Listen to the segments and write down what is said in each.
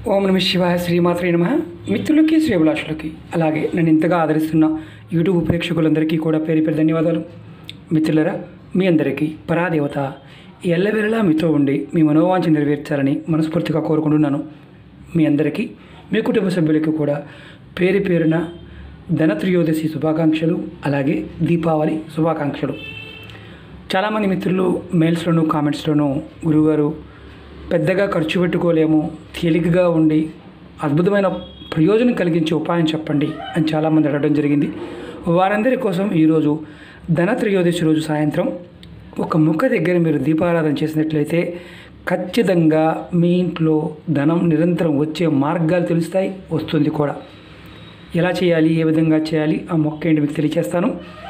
ఓం నమ శివాయ శ్రీమాత్రే నమ మిత్రులకి శ్రీభిలాషులకి అలాగే నన్ను ఇంతగా ఆదరిస్తున్న యూట్యూబ్ ప్రేక్షకులందరికీ కూడా పేరు పేరు ధన్యవాదాలు మిత్రులరా మీ అందరికీ పరాదేవత ఎల్లవేళలా మీతో ఉండి మీ మనోవాంఛ నెరవేర్చాలని మనస్ఫూర్తిగా కోరుకుంటున్నాను మీ అందరికీ మీ కుటుంబ సభ్యులకి కూడా పేరు పేరున ధనత్రయోదశి శుభాకాంక్షలు అలాగే దీపావళి శుభాకాంక్షలు చాలామంది మిత్రులు మెయిల్స్లోను కామెంట్స్లోను గురువుగారు పెద్దగా ఖర్చు పెట్టుకోలేము తేలికగా ఉండి అద్భుతమైన ప్రయోజనం కలిగించే ఉపాయం చెప్పండి అని చాలామంది అడగడం జరిగింది వారందరి కోసం ఈరోజు ధనత్రయోదశి రోజు సాయంత్రం ఒక ముఖ దగ్గర మీరు దీపారాధన చేసినట్లయితే ఖచ్చితంగా మీ ఇంట్లో ధనం నిరంతరం వచ్చే మార్గాలు తెలుస్తాయి వస్తుంది కూడా ఎలా చేయాలి ఏ విధంగా చేయాలి ఆ మొక్క ఏంటి మీకు తెలియచేస్తాను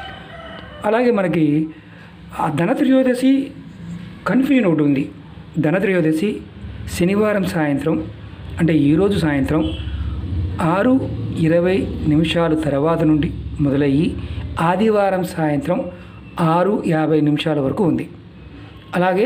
అలాగే మనకి ఆ ధనత్రయోదశి కన్ఫ్యూజన్ ఒకటి ఉంది ధనత్రయోదశి శనివారం సాయంత్రం అంటే ఈరోజు సాయంత్రం ఆరు ఇరవై నిమిషాల తర్వాత నుండి మొదలయ్యి ఆదివారం సాయంత్రం ఆరు యాభై నిమిషాల వరకు ఉంది అలాగే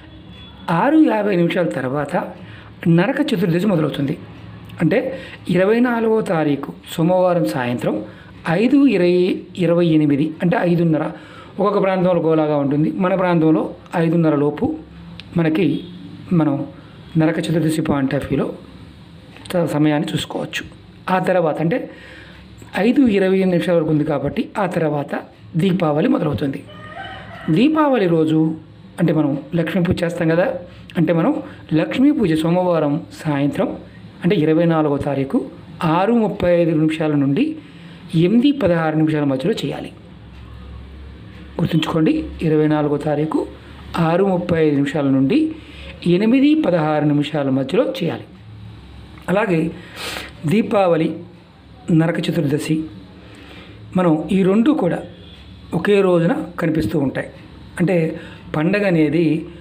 ఆరు యాభై నిమిషాల తర్వాత నరక చతుర్దశి మొదలవుతుంది అంటే ఇరవై నాలుగవ తారీఖు సోమవారం సాయంత్రం ఐదు ఇరవై ఇరవై ఎనిమిది అంటే ఐదున్నర ఒక్కొక్క ప్రాంతంలో గోలాగా ఉంటుంది మన ప్రాంతంలో ఐదున్నర లోపు మనకి మనం నరక చతుర్దశి పాయింట్ ఆఫ్ వ్యూలో త- సమయాన్ని చూసుకోవచ్చు ఆ తర్వాత అంటే ఐదు ఇరవై ఎనిమిది నిమిషాల వరకు ఉంది కాబట్టి ఆ తర్వాత దీపావళి మొదలవుతుంది దీపావళి రోజు అంటే మనం లక్ష్మీ పూజ చేస్తాం కదా అంటే మనం లక్ష్మీ పూజ సోమవారం సాయంత్రం అంటే ఇరవై నాలుగో తారీఖు ఆరు ముప్పై ఐదు నిమిషాల నుండి ఎనిమిది పదహారు నిమిషాల మధ్యలో చేయాలి గుర్తుంచుకోండి ఇరవై నాలుగో తారీఖు ఆరు ముప్పై ఐదు నిమిషాల నుండి ఎనిమిది పదహారు నిమిషాల మధ్యలో చేయాలి అలాగే దీపావళి నరక చతుర్దశి మనం ఈ రెండు కూడా ఒకే రోజున కనిపిస్తూ ఉంటాయి అంటే పండగ అనేది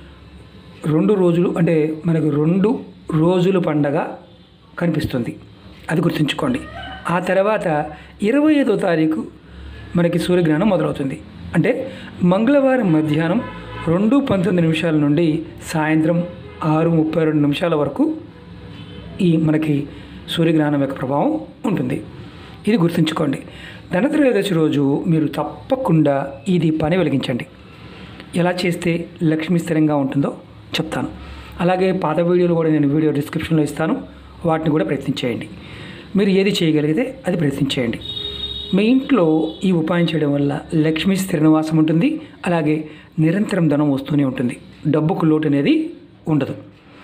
రెండు రోజులు అంటే మనకు రెండు రోజులు పండగ కనిపిస్తుంది అది గుర్తుంచుకోండి ఆ తర్వాత ఇరవై ఐదో తారీఖు మనకి సూర్యగ్రహణం మొదలవుతుంది అంటే మంగళవారం మధ్యాహ్నం రెండు పంతొమ్మిది నిమిషాల నుండి సాయంత్రం ఆరు ముప్పై రెండు నిమిషాల వరకు ఈ మనకి సూర్యగ్రహణం యొక్క ప్రభావం ఉంటుంది ఇది గుర్తుంచుకోండి ధనత్రయోదశి రోజు మీరు తప్పకుండా ఈ దీపాన్ని వెలిగించండి ఎలా చేస్తే లక్ష్మి స్థిరంగా ఉంటుందో చెప్తాను అలాగే పాత వీడియోలు కూడా నేను వీడియో డిస్క్రిప్షన్లో ఇస్తాను వాటిని కూడా ప్రయత్నించేయండి మీరు ఏది చేయగలిగితే అది ప్రయత్నించేయండి మీ ఇంట్లో ఈ ఉపాయం చేయడం వల్ల లక్ష్మి స్థిర నివాసం ఉంటుంది అలాగే నిరంతరం ధనం వస్తూనే ఉంటుంది డబ్బుకు లోటు అనేది ఉండదు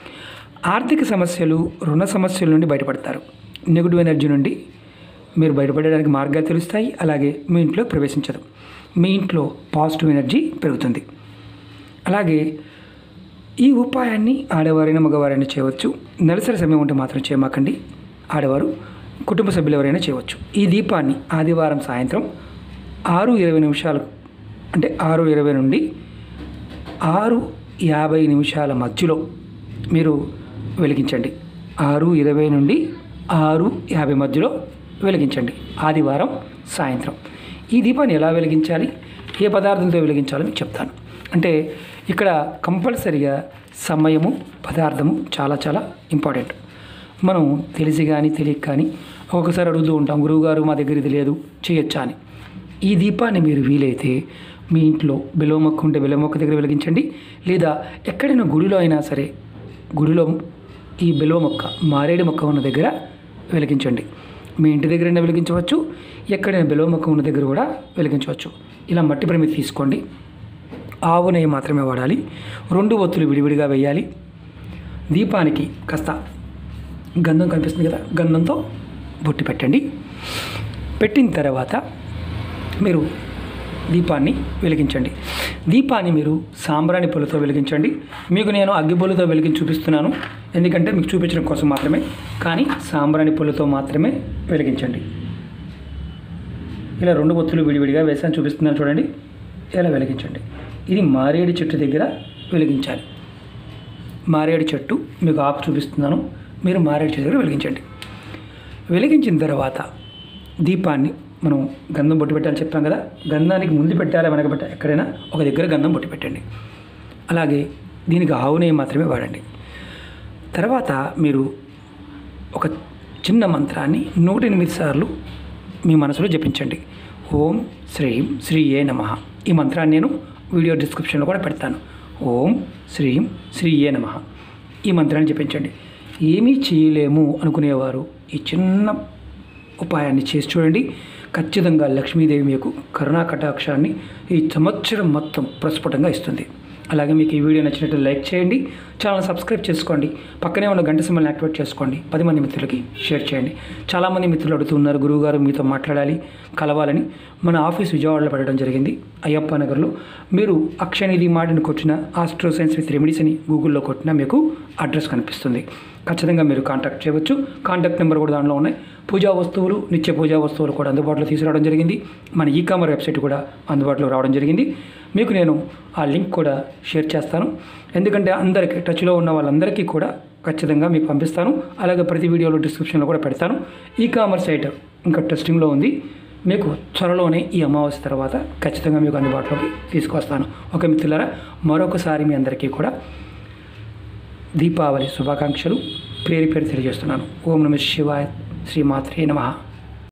ఆర్థిక సమస్యలు రుణ సమస్యల నుండి బయటపడతారు నెగిటివ్ ఎనర్జీ నుండి మీరు బయటపడడానికి మార్గాలు తెలుస్తాయి అలాగే మీ ఇంట్లో ప్రవేశించదు మీ ఇంట్లో పాజిటివ్ ఎనర్జీ పెరుగుతుంది అలాగే ఈ ఉపాయాన్ని ఆడవారైనా మగవారైనా చేయవచ్చు నెలసరి సమయం ఉంటే మాత్రం చేయమాకండి ఆడవారు కుటుంబ సభ్యులు ఎవరైనా చేయవచ్చు ఈ దీపాన్ని ఆదివారం సాయంత్రం ఆరు ఇరవై నిమిషాలు అంటే ఆరు ఇరవై నుండి ఆరు యాభై నిమిషాల మధ్యలో మీరు వెలిగించండి ఆరు ఇరవై నుండి ఆరు యాభై మధ్యలో వెలిగించండి ఆదివారం సాయంత్రం ఈ దీపాన్ని ఎలా వెలిగించాలి ఏ పదార్థంతో వెలిగించాలో మీకు చెప్తాను అంటే ఇక్కడ కంపల్సరిగా సమయము పదార్థము చాలా చాలా ఇంపార్టెంట్ మనం తెలిసి కానీ తెలియక కానీ ఒక్కొక్కసారి అడుగుతూ ఉంటాం గురువుగారు మా దగ్గర ఇది లేదు చేయొచ్చా అని ఈ దీపాన్ని మీరు వీలైతే మీ ఇంట్లో బెలవ మొక్క ఉంటే బెలవ మొక్క దగ్గర వెలిగించండి లేదా ఎక్కడైనా గుడిలో అయినా సరే గుడిలో ఈ బెలవ మొక్క మారేడు మొక్క ఉన్న దగ్గర వెలిగించండి మీ ఇంటి దగ్గరైనా వెలిగించవచ్చు ఎక్కడైనా బెలవ మొక్క ఉన్న దగ్గర కూడా వెలిగించవచ్చు ఇలా మట్టి ప్రమితి తీసుకోండి ఆవు నెయ్యి మాత్రమే వాడాలి రెండు ఒత్తులు విడివిడిగా వేయాలి దీపానికి కాస్త గంధం కనిపిస్తుంది కదా గంధంతో బొట్టి పెట్టండి పెట్టిన తర్వాత మీరు దీపాన్ని వెలిగించండి దీపాన్ని మీరు సాంబ్రాణి పొలతో వెలిగించండి మీకు నేను అగ్గిపొలతో వెలిగించి చూపిస్తున్నాను ఎందుకంటే మీకు చూపించడం కోసం మాత్రమే కానీ సాంబ్రాణి పొలతో మాత్రమే వెలిగించండి ఇలా రెండు ఒత్తులు విడివిడిగా వేసాను చూపిస్తున్నాను చూడండి ఇలా వెలిగించండి ఇది మారేడు చెట్టు దగ్గర వెలిగించాలి మారేడు చెట్టు మీకు ఆకు చూపిస్తున్నాను మీరు మారేడు చెట్టు దగ్గర వెలిగించండి వెలిగించిన తర్వాత దీపాన్ని మనం గంధం బొట్టు పెట్టాలని చెప్పాం కదా గంధానికి ముందు పెట్టాలి వెనక పెట్టాలి ఎక్కడైనా ఒక దగ్గర గంధం బొట్టు పెట్టండి అలాగే దీనికి ఆవు నెయ్యి మాత్రమే వాడండి తర్వాత మీరు ఒక చిన్న మంత్రాన్ని నూట ఎనిమిది సార్లు మీ మనసులో జపించండి ఓం శ్రీం శ్రీ ఏ నమ ఈ మంత్రాన్ని నేను వీడియో డిస్క్రిప్షన్లో కూడా పెడతాను ఓం శ్రీం శ్రీ ఏ నమ ఈ మంత్రాన్ని జపించండి ఏమీ చేయలేము అనుకునేవారు ఈ చిన్న ఉపాయాన్ని చేసి చూడండి ఖచ్చితంగా లక్ష్మీదేవి మీకు కరుణా కటాక్షాన్ని ఈ సంవత్సరం మొత్తం ప్రస్ఫుటంగా ఇస్తుంది అలాగే మీకు ఈ వీడియో నచ్చినట్టు లైక్ చేయండి ఛానల్ సబ్స్క్రైబ్ చేసుకోండి పక్కనే ఉన్న గంట సింబల్ని యాక్టివేట్ చేసుకోండి పది మంది మిత్రులకి షేర్ చేయండి చాలామంది మిత్రులు అడుగుతున్నారు గురువుగారు మీతో మాట్లాడాలి కలవాలని మన ఆఫీస్ విజయవాడలో పెట్టడం జరిగింది అయ్యప్ప నగర్లో మీరు అక్షనిధి మాడిని కొట్టిన ఆస్ట్రో సైన్స్ విత్ రెమెడీస్ అని గూగుల్లో కొట్టినా మీకు అడ్రస్ కనిపిస్తుంది ఖచ్చితంగా మీరు కాంటాక్ట్ చేయవచ్చు కాంటాక్ట్ నెంబర్ కూడా దానిలో ఉన్నాయి పూజా వస్తువులు నిత్య పూజా వస్తువులు కూడా అందుబాటులో తీసుకురావడం జరిగింది మన ఈ కామర్ వెబ్సైట్ కూడా అందుబాటులో రావడం జరిగింది మీకు నేను ఆ లింక్ కూడా షేర్ చేస్తాను ఎందుకంటే అందరికీ టచ్లో ఉన్న వాళ్ళందరికీ కూడా ఖచ్చితంగా మీకు పంపిస్తాను అలాగే ప్రతి వీడియోలో డిస్క్రిప్షన్లో కూడా పెడతాను ఈ కామర్స్ సైట్ ఇంకా టెస్టింగ్లో ఉంది మీకు త్వరలోనే ఈ అమావాస్య తర్వాత ఖచ్చితంగా మీకు అందుబాటులోకి తీసుకొస్తాను ఒక మిత్రులారా మరొకసారి మీ అందరికీ కూడా దీపావళి శుభాకాంక్షలు పేరు పేరు తెలియజేస్తున్నాను ఓం నమ శివాయ శ్రీమాత్రే నమః